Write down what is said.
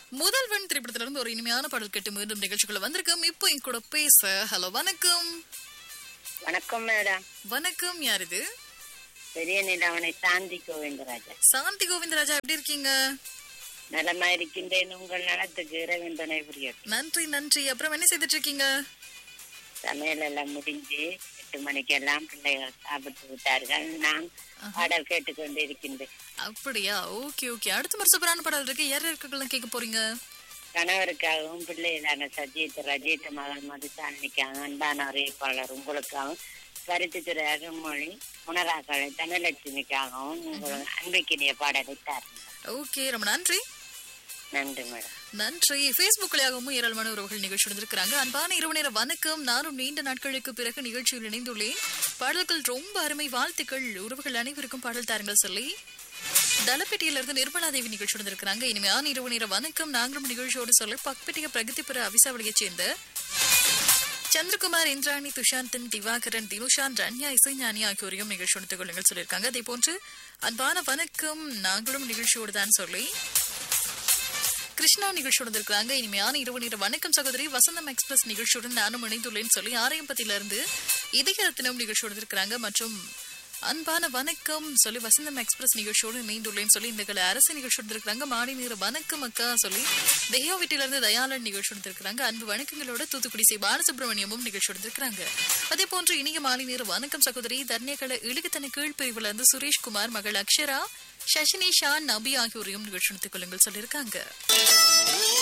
முதல்வன் திரைப்படத்துல இருந்து ஒரு இனிமையான பாடல் கேட்டு மீண்டும் நிகழ்ச்சிக்குள்ள வந்திருக்கோம் இப்போ என் கூட பேச ஹலோ வணக்கம் வணக்கம் மேடம் வணக்கம் யார் இது பெரிய நிலவனை சாந்தி கோவிந்தராஜா சாந்தி கோவிந்தராஜா எப்படி இருக்கீங்க நலமா இருக்கின்றேன் உங்கள் நலத்துக்கு இறைவன் துணை புரியட்டும் நன்றி நன்றி அப்புறம் என்ன செய்துட்டு இருக்கீங்க சமையல் எல்லாம் முடிஞ்சு எட்டு மணிக்கெல்லாம் பிள்ளைகள் சாப்பிட்டு விட்டார்கள் நான் பாடல் கேட்டுக்கொண்டு இருக்கின்றேன் அப்படியா ஓகே ஓகே அடுத்த மாதிரி சூப்பரான பாடல் இருக்கு யார் யாருக்கெல்லாம் கேட்க போறீங்க கணவருக்காகவும் பிள்ளைகளான சஜித் ரஜித் மகன் மதுசாரணிக்காக அன்பான அறிவிப்பாளர் உங்களுக்காகவும் கருத்துத்துறை அருண்மொழி உணராக்களை தனலட்சுமிக்காகவும் உங்கள் அன்பிக்கினிய பாடலை தாருங்கள் ஓகே ரொம்ப நன்றி நன்றி மேடம் நன்றி ஃபேஸ்புக்லயாகவும் ஏராளமான உறவுகள் நிகழ்ச்சி இருந்திருக்கிறாங்க அன்பான இரவு நேர வணக்கம் நானும் நீண்ட நாட்களுக்கு பிறகு நிகழ்ச்சியில் இணைந்துள்ளேன் பாடல்கள் ரொம்ப அருமை வாழ்த்துக்கள் உறவுகள் அனைவருக்கும் பாடல் தாருங்கள் சொல்லி தலப்பேட்டையில இருந்து நிர்மலா தேவி நிகழ்ச்சி இருந்திருக்கிறாங்க இனிமையான இரவு நேர வணக்கம் நாங்களும் நிகழ்ச்சியோடு சொல்ல பக்பெட்டிய பிரகதிபுர அவிசாவளியைச் சேர்ந்த சந்திரகுமார் இந்திராணி துஷாந்தன் திவாகரன் தினுஷான் ரன்யா இசைஞானி ஆகியோரையும் நிகழ்ச்சியோடு கொள்ளுங்கள் சொல்லியிருக்காங்க அதே போன்று அன்பான வணக்கம் நாங்களும் நிகழ்ச்சியோடு தான் சொல்லி கிருஷ்ணா நிகழ்ச்சியோடு இருக்கிறாங்க இனிமையான இரவு நேர வணக்கம் சகோதரி வசந்தம் எக்ஸ்பிரஸ் நிகழ்ச்சியுடன் நானும் இணைந்துள்ளேன்னு சொல்லி ஆரையம்பத்தில இருந்து இதயரத்தினம் நிகழ்ச்சியோடு இருக்கிறாங்க மற்றும் அன்பான வணக்கம் சொல்லி வசந்தம் எக்ஸ்பிரஸ் நிகழ்ச்சியோடு இணைந்துள்ளேன்னு சொல்லி இந்த கல அரசு நிகழ்ச்சியோடு இருக்கிறாங்க மாடி நேர வணக்கம் அக்கா சொல்லி தெய்வ வீட்டில இருந்து தயாளன் நிகழ்ச்சியோடு இருக்கிறாங்க அன்பு வணக்கங்களோட தூத்துக்குடி சி பாலசுப்ரமணியமும் நிகழ்ச்சியோடு இருக்கிறாங்க அதே போன்று இனிய மாலை நேர வணக்கம் சகோதரி தர்ணியகல இழுகுத்தன கீழ்பிரிவுல இருந்து சுரேஷ்குமார் மகள் அக்ஷரா சஷினி ஷா நபி ஆகியோரையும் நிகழ்ச்சி கொள்ளுங்கள் சொல்லியிருக்காங்க